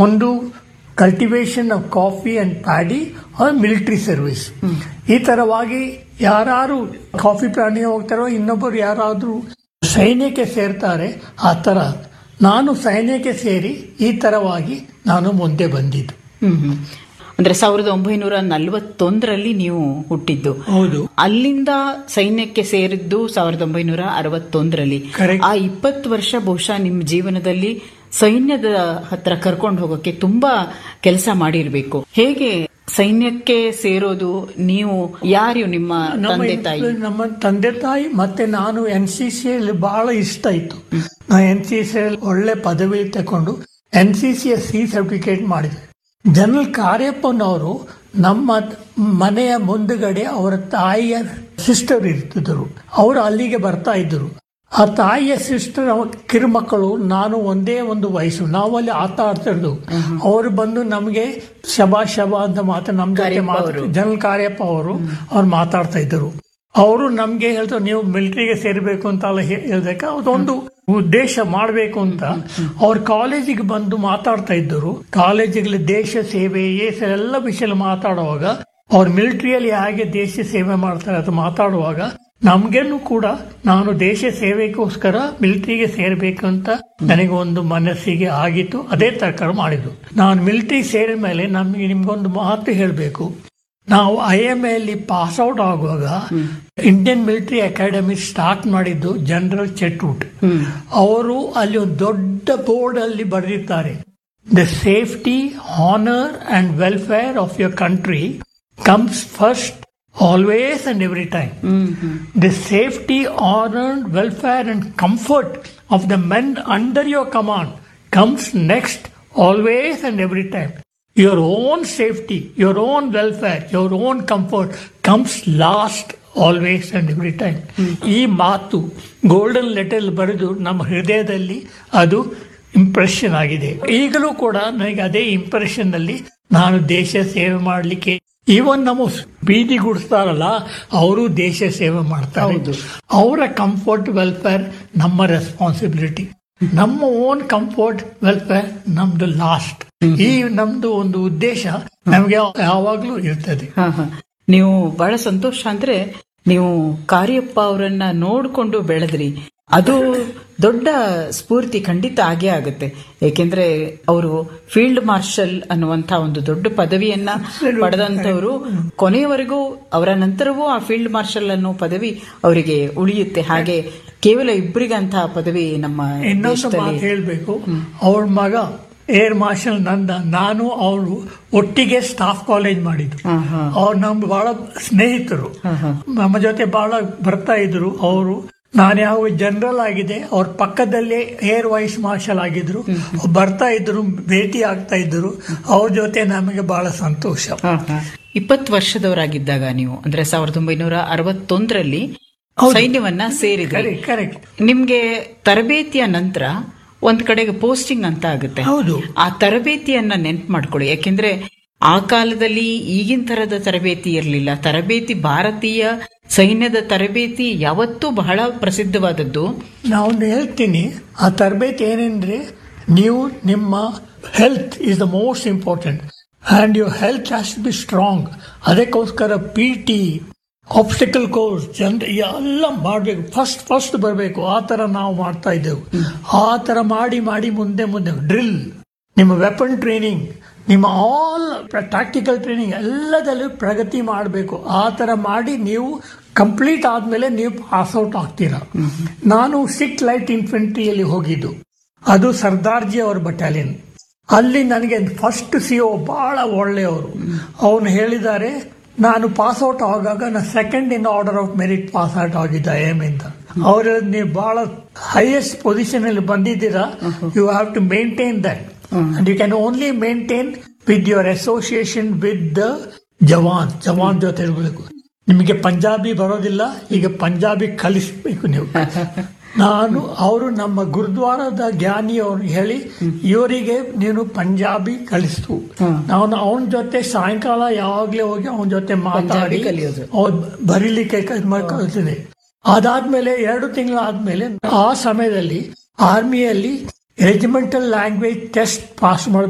ಒಂದು cultivation of coffee and paddy or military service ಈ ತರವಾಗಿ ಯಾರು ಕಾಫಿ ಪ್ರಾಣಿ ಹೋಗ್ತಾರೋ ಇನ್ನೊಬ್ಬರು ಯಾರಾದ್ರೂ ಸೈನ್ಯಕ್ಕೆ ಸೇರ್ತಾರೆ ಆ ತರ ನಾನು ಸೈನ್ಯಕ್ಕೆ ಸೇರಿ ಈ ತರವಾಗಿ ನಾನು ಮುಂದೆ ಬಂದಿದ್ದು ಹ್ಮ್ ಹ್ಮ್. ಅಂದ್ರೆ ಸಾವಿರದ ಒಂಬೈನೂರ ನಲವತ್ತೊಂದರಲ್ಲಿ ನೀವು ಹುಟ್ಟಿದ್ದು ಹೌದು ಅಲ್ಲಿಂದ ಸೈನ್ಯಕ್ಕೆ ಸೇರಿದ್ದು ಸಾವಿರದ ಒಂಬೈನೂರ ಅರವತ್ತೊಂದರಲ್ಲಿ Correct. ಆ ಇಪ್ಪತ್ತು ವರ್ಷ ಬಹುಶಃ ನಿಮ್ಮ ಜೀವನದಲ್ಲಿ ಸೈನ್ಯದ ಹತ್ರ ಕರ್ಕೊಂಡು ಹೋಗೋಕೆ ತುಂಬಾ ಕೆಲಸ ಮಾಡಿರ್ಬೇಕು ಹೇಗೆ ಸೈನ್ಯಕ್ಕೆ ಸೇರೋದು ನೀವು ಯಾರು ನಿಮ್ಮ ನಮ್ಮ ತಂದೆ ತಾಯಿ ನಮ್ಮ ತಂದೆ ತಾಯಿ ಮತ್ತೆ ನಾನು ಎನ್ ಸಿ ಸಿ ಬಹಳ ಇಷ್ಟ ಇತ್ತು ನಾನು ಎನ್ ಸಿ ಸಿ ಒಳ್ಳೆ ಪದವಿ ತಕೊಂಡು N C C C certificate ಮಾಡಿದೆ ಜನರಲ್ ಕಾರ್ಯಪ್ಪನವರು ನಮ್ಮ ಮನೆಯ ಮುಂದುಗಡೆ ಅವರ ತಾಯಿಯ ಸಿಸ್ಟರ್ ಇರ್ತಿದ್ರು ಅವರು ಅಲ್ಲಿಗೆ ಬರ್ತಾ ಇದ್ರು ಆ ತಾಯಿಯ ಸಿಸ್ಟರ್ ಕಿರುಮಕ್ಕಳು ನಾನು ಒಂದೇ ಒಂದು ವಯಸ್ಸು ನಾವು ಅಲ್ಲಿ ಆಟ ಆಡ್ತಿರ್ದು ಅವರು ಬಂದು ನಮಗೆ ಶಬಾ ಶಬಾ ಅಂತ ಮಾತು ನಮ್ ಜೊತೆ ಕಾರ್ಯಪ್ಪ ಮಾತು ಅವರು. ಜನರಲ್ ಕಾರ್ಯಪ್ಪ ಅವರು ಅವ್ರು ಮಾತಾಡ್ತಾ ಇದ್ರು ಅವರು ನಮ್ಗೆ ಹೇಳ್ತಾರೆ ನೀವು ಮಿಲಿಟರಿಗೆ ಸೇರ್ಬೇಕು ಅಂತ ಅಲ್ಲ ಹೇ- ಹೇಳ್ದಕ್ಕೆ ಅದೊಂದು ಉದ್ದೇಶ ಮಾಡಬೇಕು ಅಂತ ಅವ್ರ ಕಾಲೇಜಿಗೆ ಬಂದು ಮಾತಾಡ್ತಾ ಇದ್ದರು ಕಾಲೇಜಿಗೆ ದೇಶ ಸೇವೆ ಏಸ ಎಲ್ಲ ವಿಷಯ ಮಾತಾಡುವಾಗ ಅವ್ರ ಮಿಲಿಟರಿಯಲ್ಲಿ ಹೇಗೆ ದೇಶ ಸೇವೆ ಮಾಡ್ತಾರೆ ಅದು ಮಾತಾಡುವಾಗ ನಮ್ಗೇನು ಕೂಡ ನಾನು ದೇಶ ಸೇವೆಗೋಸ್ಕರ ಮಿಲಿಟರಿಗೆ ಸೇರ್ಬೇಕು ಅಂತ ನನಗೆ ಒಂದು ಮನಸ್ಸಿಗೆ ಆಗಿತ್ತು ಅದೇ ತರಕಾರ ಮಾಡಿದ್ದು ನಾನು ಮಿಲಿಟರಿ ಸೇರಿದ ಮೇಲೆ ನಮಗೆ ನಿಮ್ಗೊಂದು ಮಾತು ಹೇಳಬೇಕು ನಾವು ಐ ಎಂ ಅಲ್ಲಿ ಪಾಸ್ ಔಟ್ ಆಗುವಾಗ ಇಂಡಿಯನ್ ಮಿಲಿಟರಿ ಅಕಾಡೆಮಿ ಸ್ಟಾರ್ಟ್ ಮಾಡಿದ್ದು ಜನರಲ್ ಚೆಟ್ವುಡ್ ಅವರು ಅಲ್ಲಿ ಒಂದು ದೊಡ್ಡ ಬೋರ್ಡ್ ಅಲ್ಲಿ ಬರೆದಿದ್ದಾರೆ the safety honour and welfare of your country comes first always and every time the safety, honor, welfare, and comfort of the men under your command comes next, always and every time. Your own safety, your own welfare, your own comfort comes last, always and every time. ಈ ಮಾತು golden letter ಬರೆದು ನಮ್ಮ ಹೃದಯದಲ್ಲಿ ಅದು impression ಆಗಿದೆ ಈಗಲೂ ಕೂಡ ನನಗೆ ಅದೇ ಇಂಪ್ರೆಷನ್ ನಲ್ಲಿ ನಾನು ದೇಶ ಸೇವೆ ಮಾಡಲಿಕ್ಕೆ ಈವನ್ ನಮ್ಮ ಬೀದಿ ಗುಡಿಸ್ತಾರಲ್ಲ ಅವರು ದೇಶ ಸೇವೆ ಮಾಡ್ತಾರೆ ಅವರ ಕಂಫರ್ಟ್ ವೆಲ್ಫೇರ್ ನಮ್ಮ ರೆಸ್ಪಾನ್ಸಿಬಿಲಿಟಿ ನಮ್ಮ ಓನ್ ಕಂಫರ್ಟ್ ವೆಲ್ಫೇರ್ ನಮ್ದು ಲಾಸ್ಟ್ ಈ ನಮ್ದು ಒಂದು ಉದ್ದೇಶ ನಮಗೆ ಯಾವಾಗ್ಲೂ ಇರ್ತದೆ ಹ, ಹ. ನೀವು ಬಹಳ ಸಂತೋಷ ಅಂದ್ರೆ ನೀವು ಕಾರ್ಯಪ್ಪ ಅವರನ್ನ ನೋಡ್ಕೊಂಡು ಬೆಳೆದ್ರಿ ಅದು ದೊಡ್ಡ ಸ್ಫೂರ್ತಿ ಖಂಡಿತ ಆಗೇ ಆಗುತ್ತೆ ಏಕೆಂದ್ರೆ ಅವರು ಫೀಲ್ಡ್ ಮಾರ್ಷಲ್ ಅನ್ನುವಂತ ಒಂದು ದೊಡ್ಡ ಪದವಿಯನ್ನ ಪಡೆದಂತವರು ಕೊನೆಯವರೆಗೂ ಅವರ ನಂತರವೂ ಆ ಫೀಲ್ಡ್ ಮಾರ್ಷಲ್ ಅನ್ನೋ ಪದವಿ ಅವರಿಗೆ ಉಳಿಯುತ್ತೆ ಹಾಗೆ ಕೇವಲ ಇಬ್ಬರಿಗಂತಹ ಪದವಿ ನಮ್ಮ ಇನ್ನೊಂದು ದೇಶದಲ್ಲಿ ಮಾತು ಹೇಳ್ಬೇಕು ಅವ್ರ ಮಗ ಏರ್ ಮಾರ್ಷಲ್ ನಂದ ನಾನು ಅವರು ಒಟ್ಟಿಗೆ ಸ್ಟಾಫ್ ಕಾಲೇಜ್ ಮಾಡಿದ್ರು ಹ, ಹ. ಅವ್ರು ನಮ್ಗೆ ಬಹಳ ಸ್ನೇಹಿತರು ಹ, ಹ. ನಮ್ಮ ಜೊತೆ ಬಹಳ ಬರ್ತಾ ಇದ್ರು ಅವರು ನಾನು ಯಾವ ಜನರಲ್ ಆಗಿದೆ ಅವ್ರ ಪಕ್ಕದಲ್ಲೇ ಏರ್ ವೈಸ್ ಮಾರ್ಷಲ್ ಆಗಿದ್ರು ಬರ್ತಾ ಇದ್ರು ಭೇಟಿ ಆಗ್ತಾ ಇದ್ರು ಅವ್ರ ಜೊತೆ ನಮಗೆ ಬಹಳ ಸಂತೋಷ ಇಪ್ಪತ್ತು ವರ್ಷದವರಾಗಿದ್ದಾಗ ನೀವು ಅಂದ್ರೆ ಸಾವಿರದ ಒಂಬೈನೂರ ಅರವತ್ತೊಂದರಲ್ಲಿ ಹೌದು. ಸೈನ್ಯವನ್ನ ಸೇರಿದ್ರಿ ಕರೆಕ್ಟ್ ಕರೆಕ್ಟ್ ನಿಮ್ಗೆ ತರಬೇತಿಯ ನಂತರ ಒಂದ್ ಕಡೆಗೆ ಪೋಸ್ಟಿಂಗ್ ಅಂತ ಆಗುತ್ತೆ ಹೌದು ಆ ತರಬೇತಿಯನ್ನ ನೆನ್ಪು ಮಾಡ್ಕೊಳ್ಳಿ ಯಾಕೆಂದ್ರೆ ಆ ಕಾಲದಲ್ಲಿ ಈಗಿನ ತರದ ತರಬೇತಿ ಇರಲಿಲ್ಲ ತರಬೇತಿ ಭಾರತೀಯ ಸೈನ್ಯದ ತರಬೇತಿ ಯಾವತ್ತೂ ಬಹಳ ಪ್ರಸಿದ್ಧವಾದದ್ದು ನಾನು ಹೇಳ್ತೀನಿ ಆ ತರಬೇತಿ ಏನೆಂದ್ರೆ ನೀವು ನಿಮ್ಮ health is the most important and your health has to be strong ಅದಕ್ಕೋಸ್ಕರ ಪಿ ಟಿ ಆಬ್ಸ್ಟಿಕಲ್ ಕೋರ್ಸ್ ಜನರು ಎಲ್ಲ ಮಾಡಬೇಕು ಫಸ್ಟ್ ಫಸ್ಟ್ ಬರಬೇಕು ಆ ಥರ ನಾವು ಮಾಡ್ತಾ ಇದ್ದೆವು ಆ ಥರ ಮಾಡಿ ಮಾಡಿ ಮುಂದೆ ಮುಂದೆ ಡ್ರಿಲ್ ನಿಮ್ಮ ವೆಪನ್ ಟ್ರೈನಿಂಗ್ ನಿಮ್ಮ ಆಲ್ ಪ್ರಾಕ್ಟಿಕಲ್ ಟ್ರೈನಿಂಗ್ ಎಲ್ಲದಲ್ಲೂ ಪ್ರಗತಿ ಮಾಡಬೇಕು ಆ ಥರ ಮಾಡಿ ನೀವು ಕಂಪ್ಲೀಟ್ ಆದಮೇಲೆ ನೀವು ಪಾಸ್ ಔಟ್ ಆಗ್ತೀರಾ ನಾನು ಸಿಕ್ ಲೈಟ್ ಇನ್ಫೆಂಟ್ರಿಯಲ್ಲಿ ಹೋಗಿದ್ದು ಅದು ಸರ್ದಾರ್ಜಿ ಅವರ ಬಟಾಲಿಯನ್ ಅಲ್ಲಿ ನನಗೆ ಫಸ್ಟ್ ಸಿ ಒ ಬಹಳ ಒಳ್ಳೆಯವರು ಅವನು ಹೇಳಿದ್ದಾರೆ ನಾನು ಪಾಸ್ ಔಟ್ ಆಗಾಗ ನಾನು second in order of merit pass out ಆಗಿದ್ದ ಐ ಎಮ್ ಇಂದ ಅವರು ನೀವು ಬಹಳ ಹೈಯೆಸ್ಟ್ ಪೊಸಿಷನ್ ಅಲ್ಲಿ ಬಂದಿದ್ದೀರಾ you have to maintain that and you can only maintain with your association with the jawan jawan ಜೊತೆ ಇರಬೇಕು ನಿಮಗೆ ಪಂಜಾಬಿ ಬರೋದಿಲ್ಲ ಈಗ ಪಂಜಾಬಿ ಕಲಿಸ್ಬೇಕು ನೀವು ನಾನು ಅವರು ನಮ್ಮ ಗುರುದ್ವಾರದ ಜ್ಞಾನಿ ಅವ್ರು ಹೇಳಿ ಇವರಿಗೆ ನೀನು ಪಂಜಾಬಿ ಕಲಿಸ್ತು ನಾನು ಅವನ ಜೊತೆ ಸಾಯಂಕಾಲ ಯಾವಾಗ್ಲೇ ಹೋಗಿ ಅವನ ಜೊತೆ ಮಾತಾಡಿ ಕಲಿಯೋದು. ಅವ್ರು ಬರೀಲಿಕ್ಕೆ ಕಲಿಸಿದೆ ಅದಾದ್ಮೇಲೆ ಎರಡು ತಿಂಗಳಾದ್ಮೇಲೆ ಆ ಸಮಯದಲ್ಲಿ ಆರ್ಮಿಯಲ್ಲಿ ರೆಜಿಮೆಂಟಲ್ ಲ್ಯಾಂಗ್ವೇಜ್ ಟೆಸ್ಟ್ ಪಾಸ್